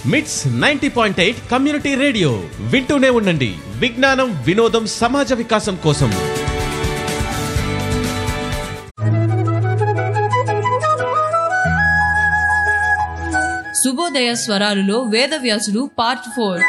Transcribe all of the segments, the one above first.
మిట్స్ ninety point eight community radio వింటూనే ఉండండి విజ్ఞానం వినోదం సమాజ వికాసం కోసం శుభోదయ స్వరాలులో వేదవ్యాసుడు పార్ట్ ఫోర్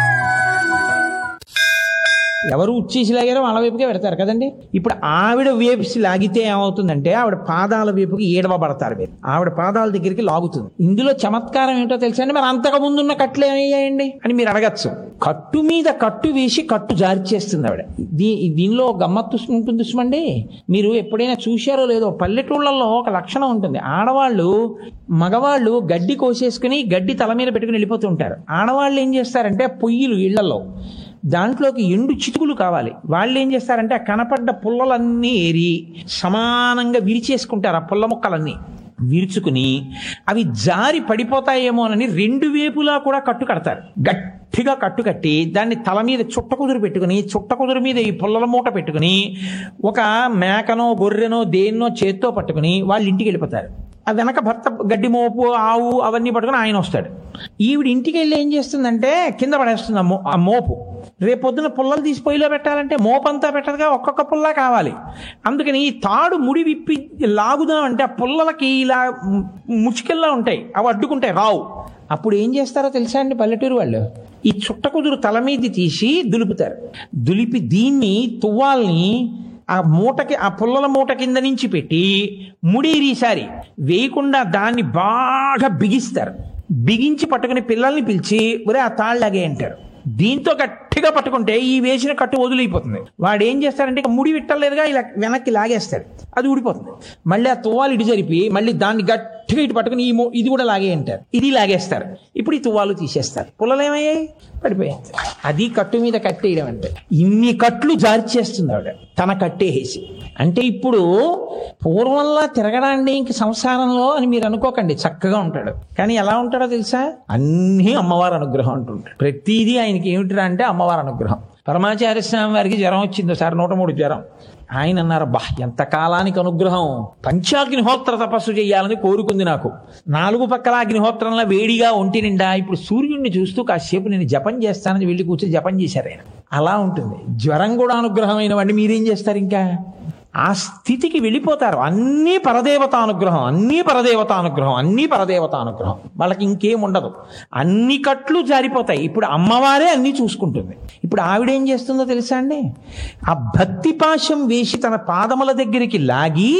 ఎవరు ఉచ్చేసి లాగారో వాళ్ళ వైపుకే పెడతారు కదండి ఇప్పుడు ఆవిడ వేసి లాగితే ఏమవుతుందంటే ఆవిడ పాదాల వైపుకి ఈడవబడతారు మీరు ఆవిడ పాదాల దగ్గరికి లాగుతుంది ఇందులో చమత్కారం ఏంటో తెలుసా అండి మరి అంతకు ముందున్న కట్లు ఏమయ్యాయండి అని మీరు అడగచ్చు కట్టు మీద కట్టు వేసి కట్టు జారిచేస్తుంది ఆవిడ దీ దీనిలో గమ్మత్తు ఉంటుంది సుమండి మీరు ఎప్పుడైనా చూశారో లేదో పల్లెటూళ్ళల్లో ఒక లక్షణం ఉంటుంది ఆడవాళ్ళు మగవాళ్ళు గడ్డి కోసేసుకుని గడ్డి తల మీద పెట్టుకుని వెళ్ళిపోతూ ఉంటారు ఆడవాళ్ళు ఏం చేస్తారంటే పొయ్యిలు ఇళ్లలో దాంట్లోకి ఎండు చితుకులు కావాలి వాళ్ళు ఏం చేస్తారంటే ఆ కనపడ్డ పుల్లలన్నీ ఏరి సమానంగా విరిచేసుకుంటారు ఆ పుల్ల ముక్కలన్నీ విరుచుకుని అవి జారి పడిపోతాయేమోనని రెండు వేపులా కూడా కట్టు కడతారు గట్టిగా కట్టు కట్టి దాన్ని తల మీద చుట్ట కుదురు పెట్టుకుని చుట్ట కుదురు మీద ఈ పుల్లల మూట పెట్టుకుని ఒక మేకనో గొర్రెనో దేన్నో చేత్తో పట్టుకుని వాళ్ళ ఇంటికి వెళ్ళిపోతారు ఆ వెనక భర్త గడ్డి మోపు ఆవు అవన్నీ పట్టుకుని ఆయన వస్తాడు ఈవిడ ఇంటికి వెళ్ళి ఏం చేస్తుందంటే కింద పడేస్తుంది ఆ మో ఆ మోపు రేపొద్దున పుల్లలు తీసి పొయ్యిలో పెట్టాలంటే మోపంతా పెట్టదుగా ఒక్కొక్క పుల్ల కావాలి అందుకని ఈ తాడు ముడి విప్పి లాగుదామంటే ఆ పుల్లలకి ఇలా ముచ్చుకెల్లా ఉంటాయి అవి అడ్డుకుంటాయి రావు అప్పుడు ఏం చేస్తారో తెలుసా అండి పల్లెటూరు వాళ్ళు ఈ చుట్ట కుదురు తల మీద తీసి దులుపుతారు దులిపి దీన్ని తువ్వాల్ని ఆ మూటకి ఆ పుల్లల మూట కింద నుంచి పెట్టి ముడేరీసారి వేయకుండా దాన్ని బాగా బిగిస్తారు బిగించి పట్టుకుని పిల్లల్ని పిలిచి ఒరే ఆ తాళ్ళలాగే అంటారు దీంతో గట్టిగా పట్టుకుంటే ఈ వేసిన కట్టు వదిలిపోతుంది వాడు ఏం చేస్తాడంటే ఇక ముడి విట్టలేదుగా ఇలా వెనక్కి లాగేస్తాడు అది ఊడిపోతుంది మళ్ళీ ఆ తువ్వాలు ఇటు జరిపి మళ్ళీ దాన్ని గట్టిగా ఇటు పట్టుకుని ఈ మో- ఇది కూడా లాగే అంటారు ఇది లాగేస్తారు ఇప్పుడు ఈ తువ్వాలు తీసేస్తారు పుల్లలు ఏమయ్యాయి పడిపోయాయి అది కట్టు మీద కట్టేయడం అంటే ఇన్ని కట్లు జార్చేస్తుంది ఆవిడ తన కట్టేసి అంటే ఇప్పుడు పూర్వంలా తిరగడాన్ని ఇంక సంసారంలో అని మీరు అనుకోకండి చక్కగా ఉంటాడు కానీ ఎలా ఉంటాడో తెలుసా అన్నీ అమ్మవారి అనుగ్రహం అంటుంటాడు ప్రతిదీ ఆయనకి ఏమిటిరా అంటే అమ్మవారి అనుగ్రహం పరమాచార్య స్వామి వారికి జ్వరం వచ్చింది సార్ నూట మూడు జ్వరం ఆయన అన్నారు బా ఎంత కాలానికి అనుగ్రహం పంచాగ్నిహోత్ర తపస్సు చేయాలని కోరుకుంది నాకు నాలుగు పక్కల అగ్నిహోత్రంలో వేడిగా ఒంటి నిండా ఇప్పుడు సూర్యుడిని చూస్తూ కాసేపు నేను జపం చేస్తానని వెళ్ళి కూర్చొని జపం చేశారు ఆయన అలా ఉంటుంది జ్వరం కూడా అనుగ్రహమైన వాడిని మీరేం చేస్తారు ఇంకా ఆ స్థితికి వెళ్ళిపోతారు అన్నీ పరదేవతానుగ్రహం అన్నీ పరదేవతానుగ్రహం అన్నీ పరదేవతానుగ్రహం వాళ్ళకి ఇంకేం ఉండదు అన్ని కట్లు జారిపోతాయి ఇప్పుడు అమ్మవారే అన్నీ చూసుకుంటుంది ఇప్పుడు ఆవిడేం చేస్తుందో తెలుసా అండి ఆ భక్తి పాశం వేసి తన పాదముల దగ్గరికి లాగి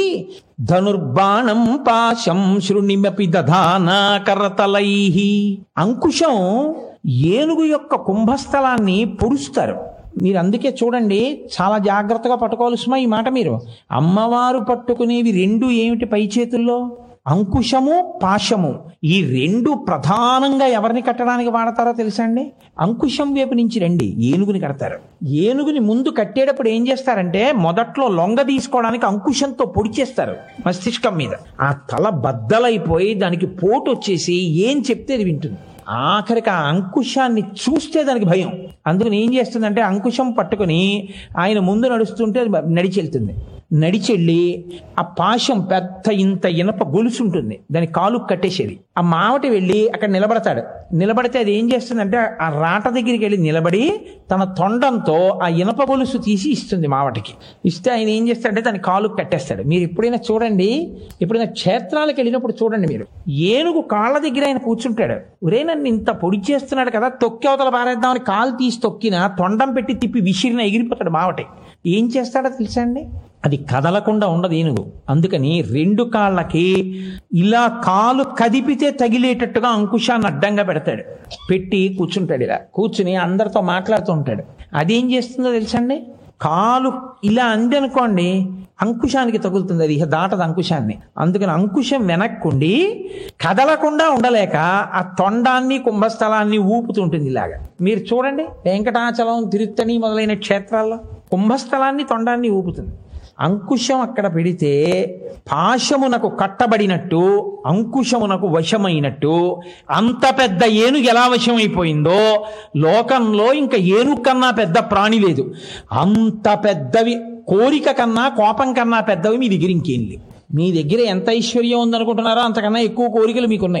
ధనుర్బాణం పాశం శృణిమపి దధానా కరతలై అంకుశం ఏనుగు యొక్క కుంభస్థలాన్ని పొడుస్తారు మీరు అందుకే చూడండి చాలా జాగ్రత్తగా పట్టుకోవాలి సుమా ఈ మాట మీరు అమ్మవారు పట్టుకునేవి రెండు ఏమిటి పై చేతుల్లో అంకుశము పాశము ఈ రెండు ప్రధానంగా ఎవరిని కట్టడానికి వాడతారో తెలుసా అండి అంకుశం వైపు నుంచి రండి ఏనుగుని కడతారు ఏనుగుని ముందు కట్టేటప్పుడు ఏం చేస్తారంటే మొదట్లో లొంగ తీసుకోవడానికి అంకుశంతో పొడిచేస్తారు మస్తిష్కం మీద ఆ తల బద్దలైపోయి దానికి పోటు వచ్చేసి ఏం చెప్తే అది వింటుంది ఆఖరికి ఆ అంకుశాన్ని చూస్తే దానికి భయం అందుకని ఏం చేస్తుందంటే అంకుశం పట్టుకొని ఆయన ముందు నడుస్తుంటే అది నడిచి వెళ్తుంది నడిచెళ్ళి ఆ పాశం పెద్ద ఇంత ఇనప గొలుసు ఉంటుంది దాని కాలు కట్టేసేది ఆ మావటి వెళ్ళి అక్కడ నిలబడతాడు నిలబడితే అది ఏం చేస్తుందంటే ఆ రాట దగ్గరికి వెళ్ళి నిలబడి తన తొండంతో ఆ ఇనప గొలుసు తీసి ఇస్తుంది మావటికి ఇస్తే ఆయన ఏం చేస్తాడంటే దాని కాలు కట్టేస్తాడు మీరు ఎప్పుడైనా చూడండి ఎప్పుడైనా క్షేత్రాలకు వెళ్ళినప్పుడు చూడండి మీరు ఏనుగు కాళ్ళ దగ్గర ఆయన కూర్చుంటాడు ఒరే నన్ను ఇంత పొడి చేస్తున్నాడు కదా తొక్కి అవతల పారేద్దామని కాలు తీసి తొక్కిన తొండం పెట్టి తిప్పి విసిరిన ఎగిరిపోతాడు మావటి ఏం చేస్తాడో తెలుసా అండి అది కదలకుండా ఉండదు ఏనుగు అందుకని రెండు కాళ్ళకి ఇలా కాలు కదిపితే తగిలేటట్టుగా అంకుశాన్ని అడ్డంగా పెడతాడు పెట్టి కూర్చుంటాడు ఇలా కూర్చుని అందరితో మాట్లాడుతూ ఉంటాడు అదేం చేస్తుందో తెలుసండి కాలు ఇలా అంది అనుకోండి అంకుశానికి తగులుతుంది అది ఇక దాటదు అంకుశాన్ని అందుకని అంకుశం వెనక్కుండి కదలకుండా ఉండలేక ఆ తొండాన్ని కుంభస్థలాన్ని ఊపుతుంటుంది ఇలాగా మీరు చూడండి వెంకటాచలం తిరుత్తని మొదలైన క్షేత్రాల్లో కుంభస్థలాన్ని తొండాన్ని ఊపుతుంది అంకుశం అక్కడ పెడితే పాశమునకు కట్టబడినట్టు అంకుశమునకు వశమైనట్టు అంత పెద్ద ఏనుగు ఎలా వశమైపోయిందో లోకంలో ఇంకా ఏనుగు కన్నా పెద్ద ప్రాణి లేదు అంత పెద్దవి కోరిక కన్నా కోపం కన్నా పెద్దవి మీ దగ్గర ఇంకేం లేవు మీ దగ్గర ఎంత ఐశ్వర్యం ఉందనుకుంటున్నారో అంతకన్నా ఎక్కువ కోరికలు మీకున్నాయి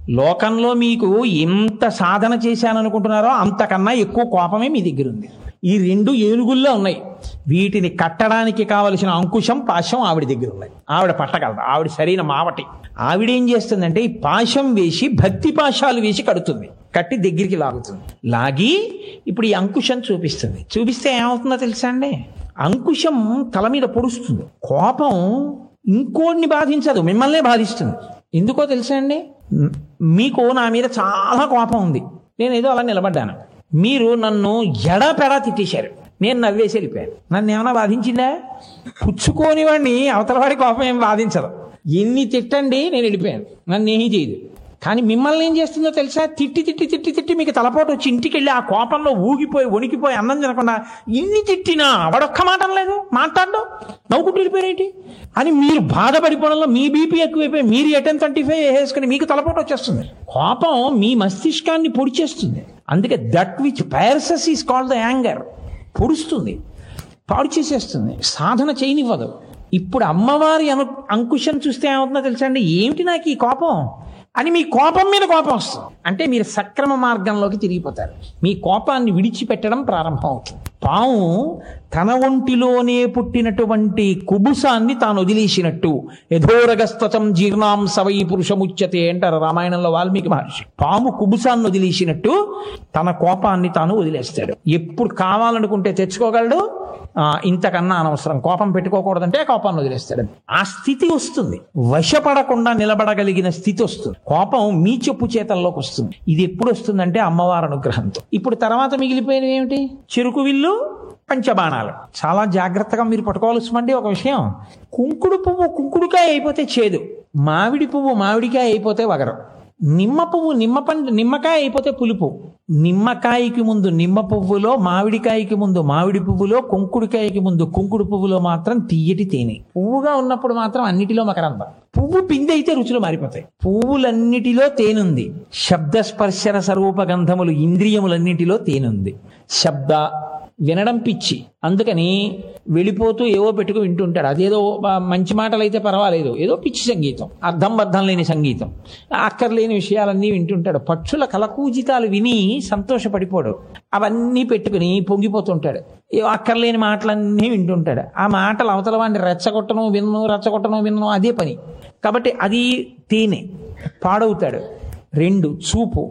లోకంలో మీకు ఎంత సాధన చేశాననుకుంటున్నారో అంతకన్నా ఎక్కువ కోపమే మీ దగ్గర ఉంది ఈ రెండు ఏనుగుల్లో ఉన్నాయి వీటిని కట్టడానికి కావలసిన అంకుశం పాశం ఆవిడ దగ్గర ఉన్నాయి ఆవిడ పట్టగలదు ఆవిడ సరైన మావటి ఆవిడ ఏం చేస్తుందంటే ఈ పాశం వేసి భక్తి పాశాలు వేసి కడుతుంది కట్టి దగ్గరికి లాగుతుంది లాగి ఇప్పుడు ఈ అంకుశం చూపిస్తుంది చూపిస్తే ఏమవుతుందో తెలుసా అండి అంకుశం తల మీద పొడుస్తుంది కోపం ఇంకోడిని బాధించదు మిమ్మల్నే బాధిస్తుంది ఎందుకో తెలుసా అండి మ్, మీకు నా మీద చాలా కోపం ఉంది నేను ఏదో అలా నిలబడ్డాను మీరు నన్ను ఎడాపెడా తిట్టేశారు నేను నవ్వేసి వెళ్ళిపోయాను నన్ను ఏమైనా బాధించిందా పుచ్చుకోని వాడిని అవతల వాడి కోపం ఏం బాధించదు ఎన్ని తిట్టండి నేను వెళ్ళిపోయాను నన్ను ఏమీ చేయదు కానీ మిమ్మల్ని ఏం చేస్తుందో తెలుసా తిట్టి తిట్టి తిట్టి తిట్టి మీకు తలపోటు వచ్చి ఇంటికి వెళ్ళి ఆ కోపంలో ఊగిపోయి వణికిపోయి అన్నం తినకుండా ఇన్ని తిట్టినా వాడొక్క మాట లేదు మాట్లాడడం నవ్వుకుంటూ వెళ్ళిపోయారేంటి అని మీరు బాధపడిపోవడంలో మీ బీపీ ఎక్కువైపోయి మీరు ఎటెన్ థర్టీ ఫైవ్ వేసుకుని మీకు తలపోటు వచ్చేస్తుంది కోపం మీ మస్తిష్కాన్ని పొడిచేస్తుంది అందుకే that which pierces is called the anger పొడుస్తుంది పాడు చేసేస్తుంది సాధన చేయనివ్వదు ఇప్పుడు అమ్మవారి అను అంకుశం చూస్తే ఏమవుతుందో తెలుసా అండి ఏమిటి నాకు ఈ కోపం అని మీ కోపం మీద కోపం వస్తుంది అంటే మీరు సక్రమ మార్గంలోకి తిరిగిపోతారు మీ కోపాన్ని విడిచిపెట్టడం ప్రారంభం అవుతుంది పాము తన ఒంటిలోనే పుట్టినటువంటి కుబుసాన్ని తాను వదిలేసినట్టు యథోరగస్తతం జీర్ణాం సవై పురుషముచ్యతే అంటారు రామాయణంలో వాల్మీకి మహర్షి పాము కుబుసాన్ని వదిలేసినట్టు తన కోపాన్ని తాను వదిలేస్తాడు ఎప్పుడు కావాలనుకుంటే తెచ్చుకోగలడు ఆ, ఇంతకన్నా అనవసరం కోపం పెట్టుకోకూడదంటే కోపాన్ని వదిలేస్తాడు ఆ స్థితి వస్తుంది వశపడకుండా నిలబడగలిగిన స్థితి వస్తుంది కోపం మీ చెప్పు చేతల్లోకి వస్తుంది ఇది ఎప్పుడు వస్తుందంటే అమ్మవారి అనుగ్రహంతో ఇప్పుడు తర్వాత మిగిలిపోయినవి ఏమిటి చెరుకు విల్లు పంచబాణాలు చాలా జాగ్రత్తగా మీరు పట్టుకోవాల్సిందండి ఒక విషయం కుంకుడు పువ్వు కుంకుడుకాయ అయిపోతే చేదు మామిడి పువ్వు మామిడికాయ అయిపోతే వగరం నిమ్మ పువ్వు నిమ్మ పండు నిమ్మకాయ అయిపోతే పులుపు నిమ్మకాయకి ముందు నిమ్మ పువ్వులో మామిడికాయకి ముందు మామిడి పువ్వులో కుంకుడికాయకి ముందు కుంకుడు పువ్వులో మాత్రం తీయటి తేనె పువ్వుగా ఉన్నప్పుడు మాత్రం అన్నిటిలో మకరంద పువ్వు పిండి అయితే రుచులు మారిపోతాయి పువ్వులన్నిటిలో తేనుంది శబ్ద స్పర్శన స్వరూప గంధములు ఇంద్రియములన్నిటిలో తేనుంది శబ్ద వినడం పిచ్చి అందుకని వెళ్ళిపోతూ ఏవో పెట్టుకు వింటుంటాడు అదేదో ఆ, మంచి మాటలు అయితే పర్వాలేదు ఏదో పిచ్చి సంగీతం అర్థం బద్ధం లేని సంగీతం అక్కర్లేని విషయాలన్నీ వింటుంటాడు పక్షుల కలకూజితాలు విని సంతోషపడిపోడు అవన్నీ పెట్టుకుని పొంగిపోతుంటాడు ఏవో అక్కర్లేని మాటలన్నీ వింటుంటాడు ఆ మాటలు అవతల వాడిని రెచ్చగొట్టను విన్ను రెచ్చగొట్టను విన్ను అదే పని కాబట్టి అది తేనె పాడవుతాడు రెండు చూపు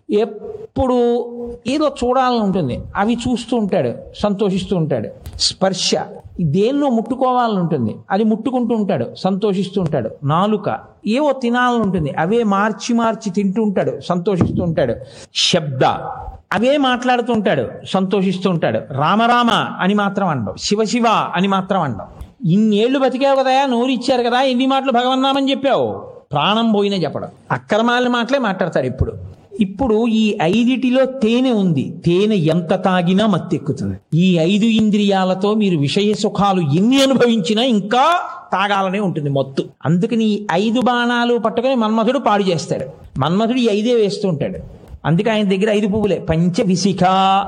ఎప్పుడు ఏదో చూడాలని ఉంటుంది అవి చూస్తూ ఉంటాడు సంతోషిస్తూ ఉంటాడు స్పర్శ దేనిలో ముట్టుకోవాలని ఉంటుంది అది ముట్టుకుంటూ ఉంటాడు సంతోషిస్తూ ఉంటాడు నాలుక ఏవో తినాలని ఉంటుంది అవే మార్చి మార్చి తింటూ ఉంటాడు సంతోషిస్తూ ఉంటాడు శబ్ద అవే మాట్లాడుతూ ఉంటాడు సంతోషిస్తూ ఉంటాడు రామరామ అని మాత్రం అండవు శివ శివ అని మాత్రం అండవు ఇన్నేళ్లు బతికావు కదా నోరు ఇచ్చారు కదా ఎన్ని మాటలు భగవన్నామని చెప్పావు ప్రాణం పోయిన చెప్పడం అక్రమాల మాటలే మాట్లాడతాడు ఇప్పుడు ఇప్పుడు ఈ ఐదిటిలో తేనె ఉంది తేనె ఎంత తాగినా మత్తెక్కుతుంది ఈ ఐదు ఇంద్రియాలతో మీరు విషయ సుఖాలు ఎన్ని అనుభవించినా ఇంకా తాగాలనే ఉంటుంది మొత్తు అందుకని ఈ ఐదు బాణాలు పట్టుకొని మన్మధుడు పాడు చేస్తాడు మన్మధుడు ఈ ఐదే వేస్తూ ఉంటాడు అందుకే ఆయన దగ్గర ఐదు పువ్వులే పంచ విశిఖ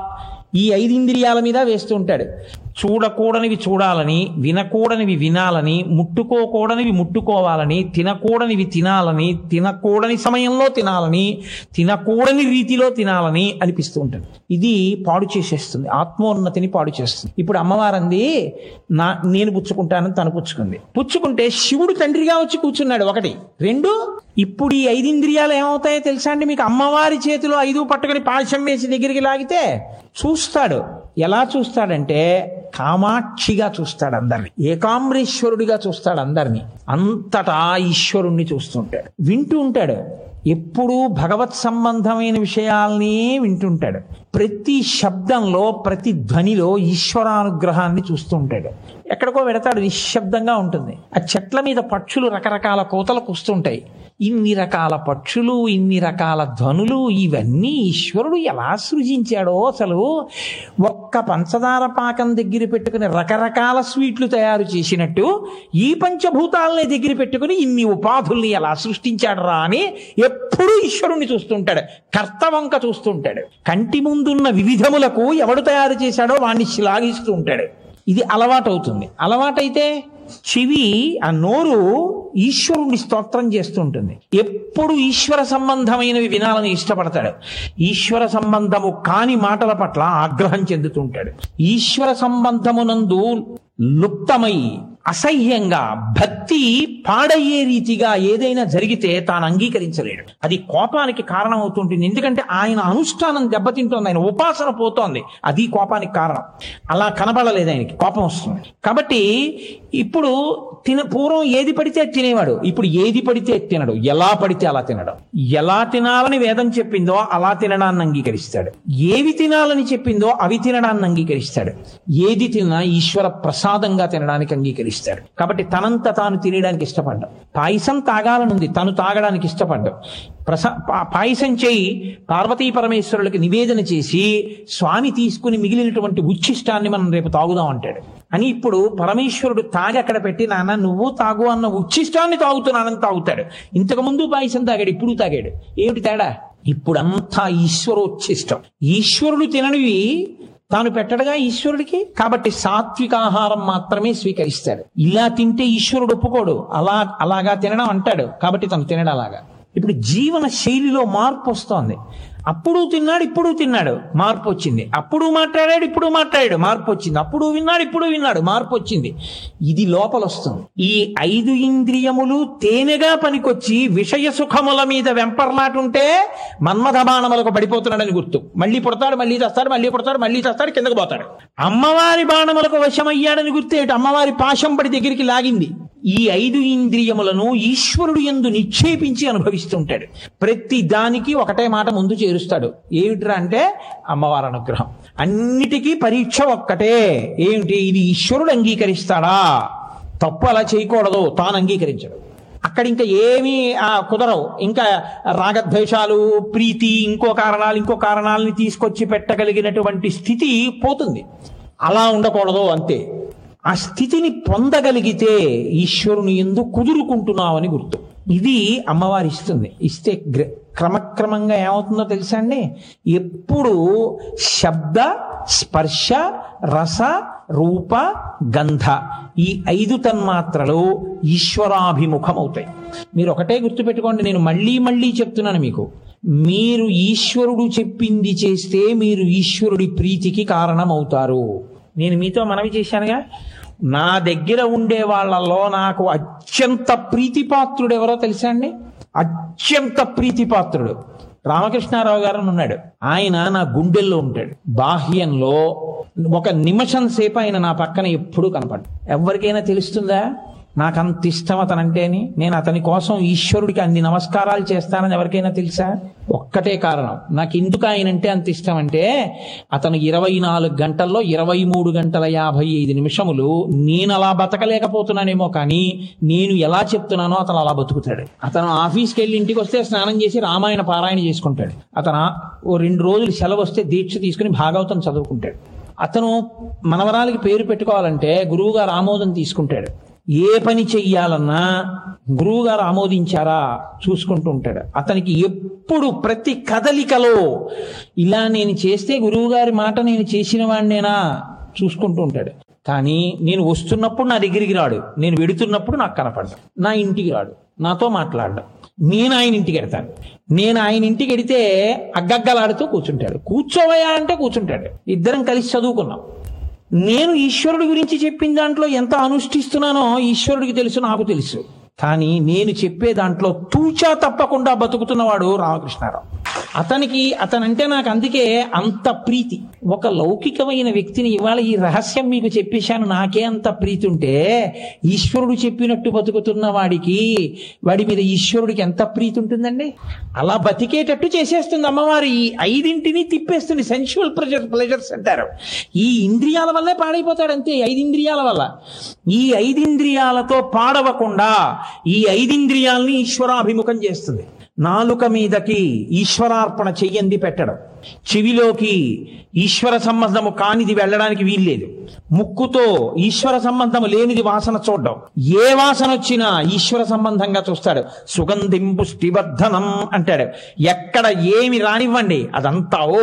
ఈ ఐదు ఇంద్రియాల మీద వేస్తూ ఉంటాడు చూడకూడనివి చూడాలని వినకూడనివి వినాలని ముట్టుకోకూడనివి ముట్టుకోవాలని తినకూడనివి తినాలని తినకూడని సమయంలో తినాలని తినకూడని రీతిలో తినాలని అనిపిస్తూ ఉంటుంది ఇది పాడు చేసేస్తుంది ఆత్మోన్నతిని పాడు చేస్తుంది ఇప్పుడు అమ్మవారంది నా నేను పుచ్చుకుంటానని తను పుచ్చుకుంది పుచ్చుకుంటే శివుడు తండ్రిగా వచ్చి కూర్చున్నాడు ఒకటి రెండు ఇప్పుడు ఈ ఐదు ఇంద్రియాలు ఏమవుతాయో తెలుసా అండి మీకు అమ్మవారి చేతిలో ఐదు పట్టుకొని పాశం వేసి దగ్గరికి లాగితే చూస్తాడు ఎలా చూస్తాడంటే కామాక్షిగా చూస్తాడు అందరిని ఏకాంబరేశ్వరుడిగా చూస్తాడు అందరిని అంతటా ఈశ్వరుణ్ణి చూస్తుంటాడు వింటూ ఉంటాడు ఎప్పుడూ భగవత్ సంబంధమైన విషయాల్ని వింటుంటాడు ప్రతి శబ్దంలో ప్రతి ధ్వనిలో ఈశ్వరానుగ్రహాన్ని చూస్తూ ఉంటాడు ఎక్కడికో పెడతాడు నిశ్శబ్దంగా ఉంటుంది ఆ చెట్ల మీద పక్షులు రకరకాల కోతలు కూస్తుంటాయి ఇన్ని రకాల పక్షులు ఇన్ని రకాల ధ్వనులు ఇవన్నీ ఈశ్వరుడు ఎలా సృజించాడో అసలు ఒక్క పంచదార పాకం దగ్గర పెట్టుకుని రకరకాల స్వీట్లు తయారు చేసినట్టు ఈ పంచభూతాలని దగ్గర పెట్టుకుని ఇన్ని ఉపాధుల్ని ఎలా సృష్టించాడరా అని ఎప్పుడూ ఈశ్వరుణ్ణి చూస్తుంటాడు కర్తవంక చూస్తుంటాడు కంటి ముందున్న వివిధములకు ఎవడు తయారు చేశాడో వాణ్ణి శ్లాఘిస్తూ ఉంటాడు ఇది అలవాటవుతుంది అలవాటైతే చెవి ఆ నోరు ఈశ్వరుణ్ణి స్తోత్రం చేస్తూ ఉంటుంది ఎప్పుడు ఈశ్వర సంబంధమైనవి వినాలని ఇష్టపడతాడు ఈశ్వర సంబంధము కాని మాటల పట్ల ఆగ్రహం చెందుతుంటాడు ఈశ్వర సంబంధమునందు లుప్తమై అసహ్యంగా భక్తి పాడయ్యే రీతిగా ఏదైనా జరిగితే తాను అంగీకరించలేడు అది కోపానికి కారణం అవుతుంటుంది ఎందుకంటే ఆయన అనుష్ఠానం దెబ్బతింటోంది ఆయన ఉపాసన పోతోంది అది కోపానికి కారణం అలా కనబడలేదు ఆయనకి కోపం వస్తుంది కాబట్టి ఇప్పుడు తిన పూర్వం ఏది పడితే అది తినేవాడు ఇప్పుడు ఏది పడితే అది తినడు ఎలా పడితే అలా తినడం ఎలా తినాలని వేదం చెప్పిందో అలా తినడాన్ని అంగీకరిస్తాడు ఏవి తినాలని చెప్పిందో అవి తినడాన్ని అంగీకరిస్తాడు ఏది తిన్నా ఈశ్వర ప్రసాదంగా తినడానికి అంగీకరిస్తాడు కాబట్టి తనంత తాను తినడానికి ఇష్టపడ్డాం పాయసం తాగాలనుంది తను తాగడానికి ఇష్టపడ్డాం ప్రసా పా- పాయసం చేయి పార్వతీ పరమేశ్వరులకి నివేదన చేసి స్వామి తీసుకుని మిగిలినటువంటి ఉచ్ఛిష్టాన్ని మనం రేపు తాగుదాం అంటాడు అని ఇప్పుడు పరమేశ్వరుడు తాగి అక్కడ పెట్టి నాన్న నువ్వు తాగు అన్న ఉచ్ఛిష్టాన్ని తాగుతున్నానని తాగుతాడు ఇంతకు ముందు పాయసం తాగాడు ఇప్పుడు తాగాడు ఏమిటి తేడా ఇప్పుడు అంతా ఈశ్వరోచ్ఛిష్టం ఈశ్వరుడు తిననివి తాను పెట్టడగా ఈశ్వరుడికి కాబట్టి సాత్విక ఆహారం మాత్రమే స్వీకరిస్తాడు ఇలా తింటే ఈశ్వరుడు ఒప్పుకోడు అలా అలాగా తినడం అంటాడు కాబట్టి తను తినడం అలాగా ఇప్పుడు జీవన శైలిలో మార్పు వస్తోంది అప్పుడు తిన్నాడు ఇప్పుడు తిన్నాడు మార్పు వచ్చింది అప్పుడు మాట్లాడాడు ఇప్పుడు మాట్లాడాడు మార్పు వచ్చింది అప్పుడు విన్నాడు ఇప్పుడు విన్నాడు మార్పు వచ్చింది ఇది లోపల వస్తుంది ఈ ఐదు ఇంద్రియములు తేనెగా పనికొచ్చి విషయ సుఖముల మీద వెంపర్లాటుంటే మన్మథ బాణములకు పడిపోతున్నాడని గుర్తు మళ్ళీ పుడతాడు మళ్ళీ చేస్తాడు మళ్ళీ పుడతాడు మళ్ళీ చేస్తాడు కిందకు పోతాడు అమ్మవారి బాణములకు వశమయ్యాడని గుర్తు ఏమిటి అమ్మవారి పాశం పడి దగ్గరికి లాగింది ఈ ఐదు ఇంద్రియములను ఈశ్వరుడు ఎందు నిక్షేపించి అనుభవిస్తుంటాడు ప్రతి దానికి ఒకటే మాట ముందు చేరుస్తాడు ఏమిట్రా అంటే అమ్మవారి అనుగ్రహం అన్నిటికీ పరీక్ష ఒక్కటే ఏమిటి ఇది ఈశ్వరుడు అంగీకరిస్తాడా తప్పు అలా చేయకూడదు తాను అంగీకరించడు అక్కడ ఇంకా ఏమీ ఆ, కుదరవు ఇంకా రాగద్వేషాలు ప్రీతి ఇంకో కారణాలు ఇంకో కారణాలని తీసుకొచ్చి పెట్టగలిగినటువంటి స్థితి పోతుంది అలా ఉండకూడదు అంతే ఆ స్థితిని పొందగలిగితే ఈశ్వరుని ఎందు కుదురుకుంటున్నావని గుర్తు ఇది అమ్మవారి ఇస్తుంది ఇస్తే గ్ర- క్రమక్రమంగా ఏమవుతుందో తెలుసా అండి ఎప్పుడు శబ్ద స్పర్శ రస రూప గంధ ఈ ఐదు తన్మాత్రలు ఈశ్వరాభిముఖం అవుతాయి మీరు ఒకటే గుర్తుపెట్టుకోండి నేను మళ్ళీ మళ్ళీ చెప్తున్నాను మీకు మీరు ఈశ్వరుడు చెప్పింది చేస్తే మీరు ఈశ్వరుడి ప్రీతికి కారణమవుతారు నేను మీతో మనవి చేశానుగా నా దగ్గర ఉండే వాళ్ళలో నాకు అత్యంత ప్రీతిపాత్రుడు ఎవరో తెలుసా అండి అత్యంత ప్రీతిపాత్రుడు రామకృష్ణారావు గారు అని ఉన్నాడు ఆయన నా గుండెల్లో ఉంటాడు బాహ్యంలో ఒక నిమిషం సేపు ఆయన నా పక్కన ఎప్పుడూ కనపడు ఎవరికైనా తెలుస్తుందా నాకు అంత ఇష్టం అతనంటేని నేను అతని కోసం ఈశ్వరుడికి అన్ని నమస్కారాలు చేస్తానని ఎవరికైనా తెలుసా ఒక్కటే కారణం నాకు ఎందుకు ఆయనంటే అంత ఇష్టం అంటే అతను ఇరవై నాలుగు గంటల్లో ఇరవై మూడు గంటల యాభై ఐదు నిమిషములు నేను అలా బతకలేకపోతున్నానేమో కానీ నేను ఎలా చెప్తున్నానో అతను అలా బతుకుతాడు అతను ఆఫీస్కి వెళ్ళి ఇంటికి వస్తే స్నానం చేసి రామాయణ పారాయణ చేసుకుంటాడు అతను ఆ- ఓ రెండు రోజులు సెలవు వస్తే దీక్ష తీసుకుని భాగవతం చదువుకుంటాడు అతను మనవరాలకి పేరు పెట్టుకోవాలంటే గురువుగారు ఆమోదం తీసుకుంటాడు ఏ పని చెయ్యాలన్నా గురువుగారు ఆమోదించారా చూసుకుంటూ ఉంటాడు అతనికి ఎప్పుడు ప్రతి కదలికలో ఇలా నేను చేస్తే గురువుగారి మాట నేను చేసిన వాడినేనా చూసుకుంటూ ఉంటాడు కానీ నేను వస్తున్నప్పుడు నా దగ్గరికి రాడు నేను వెడుతున్నప్పుడు నాకు కనపడ్డా నా ఇంటికి రాడు నాతో మాట్లాడడం నేను ఆయన ఇంటికి వెడతాను నేను ఆయన ఇంటికి వెడితే అగ్గగ్గలాడుతూ కూర్చుంటాడు కూర్చోవయా అంటే కూర్చుంటాడు ఇద్దరం కలిసి చదువుకున్నాం నేను ఈశ్వరుడి గురించి చెప్పిన దాంట్లో ఎంత అనుష్ఠిస్తున్నానో ఈశ్వరుడికి తెలుసు నాకు తెలుసు కానీ నేను చెప్పే దాంట్లో తూచా తప్పకుండా బతుకుతున్నవాడు రామకృష్ణారావు అతనికి అతనంటే నాకు అందుకే అంత ప్రీతి ఒక లౌకికమైన వ్యక్తిని ఇవాళ ఈ రహస్యం మీకు చెప్పేశాను నాకే అంత ప్రీతి ఉంటే ఈశ్వరుడు చెప్పినట్టు బతుకుతున్న వాడికి వాడి మీద ఈశ్వరుడికి ఎంత ప్రీతి ఉంటుందండి అలా బతికేటట్టు చేసేస్తుంది అమ్మవారి ఈ ఐదింటిని తిప్పేస్తుంది సెన్షువల్ ప్రెజర్ ప్లెజర్స్ అంటారు ఈ ఇంద్రియాల వల్లే పాడైపోతాడు అంతే ఈ ఐదు ఇంద్రియాల వల్ల ఈ ఐదింద్రియాలతో పాడవకుండా ఈ ఐదింద్రియాల్ని ఈశ్వరాభిముఖం చేస్తుంది నాలుక మీదకి ఈశ్వరార్పణ చెయ్యంది పెట్టడం చెవిలోకి ఈశ్వర సంబంధము కానిది వెళ్ళడానికి వీల్లేదు ముక్కుతో ఈశ్వర సంబంధము లేనిది వాసన చూడడం ఏ వాసన వచ్చినా ఈశ్వర సంబంధంగా చూస్తాడు సుగంధిం పుష్టివర్ధనం అంటాడు ఎక్కడ ఏమి రానివ్వండి అదంతా ఓ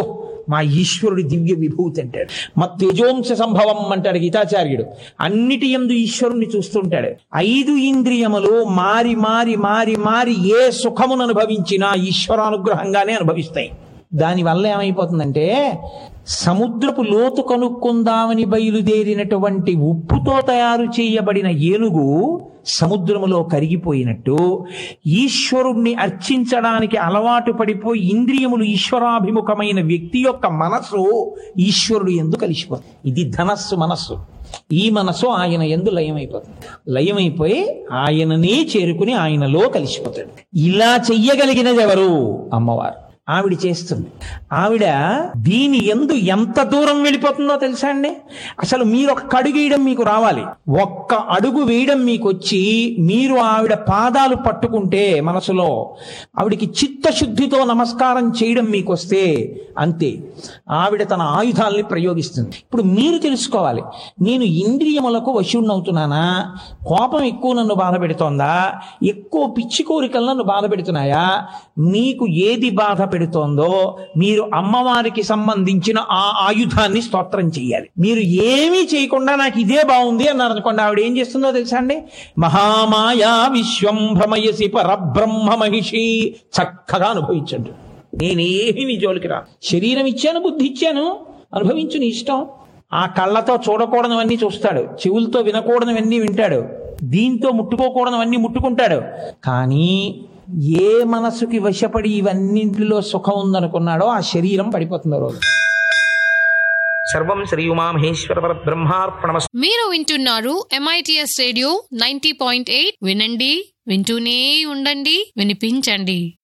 మా ఈశ్వరుడి దివ్య విభూతి అంటాడు మా తేజోంశ సంభవం అంటాడు గీతాచార్యుడు అన్నిటి ఎందు ఈశ్వరుణ్ణి చూస్తుంటాడు ఐదు ఇంద్రియములు మారి మారి మారి మారి ఏ సుఖమును అనుభవించినా ఈశ్వరానుగ్రహంగానే అనుభవిస్తాయి దానివల్ల ఏమైపోతుందంటే సముద్రపు లోతు కనుక్కుందామని బయలుదేరినటువంటి ఉప్పుతో తయారు చేయబడిన ఏనుగు సముద్రములో కరిగిపోయినట్టు ఈశ్వరుణ్ణి అర్చించడానికి అలవాటు పడిపోయి ఇంద్రియములు ఈశ్వరాభిముఖమైన వ్యక్తి యొక్క మనసు ఈశ్వరుడు ఎందు కలిసిపోతుంది ఇది ధనస్సు మనస్సు ఈ మనసు ఆయన ఎందు లయమైపోతుంది లయమైపోయి ఆయననే చేరుకుని ఆయనలో కలిసిపోతాడు ఇలా చెయ్యగలిగినది ఎవరు అమ్మవారు ఆవిడ చేస్తుంది ఆవిడ దీని ఎందు ఎంత దూరం వెళ్ళిపోతుందో తెలుసా అండి అసలు మీరు ఒక్క అడుగు వేయడం మీకు రావాలి ఒక్క అడుగు వేయడం మీకు వచ్చి మీరు ఆవిడ పాదాలు పట్టుకుంటే మనసులో ఆవిడికి చిత్తశుద్ధితో నమస్కారం చేయడం మీకు వస్తే అంతే ఆవిడ తన ఆయుధాల్ని ప్రయోగిస్తుంది ఇప్పుడు మీరు తెలుసుకోవాలి నేను ఇంద్రియములకు వశుణ్ణవుతున్నానా కోపం ఎక్కువ నన్ను బాధ పెడుతోందా ఎక్కువ పిచ్చి కోరికలు నన్ను బాధ పెడుతున్నాయా మీకు ఏది బాధ పెడుతోందో మీరు అమ్మవారికి సంబంధించిన ఆ ఆయుధాన్ని స్తోత్రం చేయాలి మీరు ఏమీ చేయకుండా నాకు ఇదే బాగుంది అన్నారు అనుకోండి ఆవిడ ఏం చేస్తుందో తెలుసా అండి మహామాయా విశ్వం భ్రమయసి పరబ్రహ్మ మహిషి చక్కగా అనుభవించండి నేనేమి నీ జోలికి రా శరీరం ఇచ్చాను బుద్ధి ఇచ్చాను అనుభవించు నీ ఇష్టం ఆ కళ్ళతో చూడకూడనివన్నీ చూస్తాడు చెవులతో వినకూడనివన్నీ వింటాడు దీంతో ముట్టుకోకూడనివన్నీ ముట్టుకుంటాడు కానీ ఏ మనసుకి వశపడి ఇవన్నింటిలో సుఖం ఉందనుకున్నాడో ఆ శరీరం పడిపోతుంది ఆ రోజు సర్వం శ్రీ ఉమామహేశ్వర పరబ్రహ్మార్పణమస్తు మీరు వింటున్నారు MITS radio ninety point eight వినండి వింటూనే ఉండండి వినిపించండి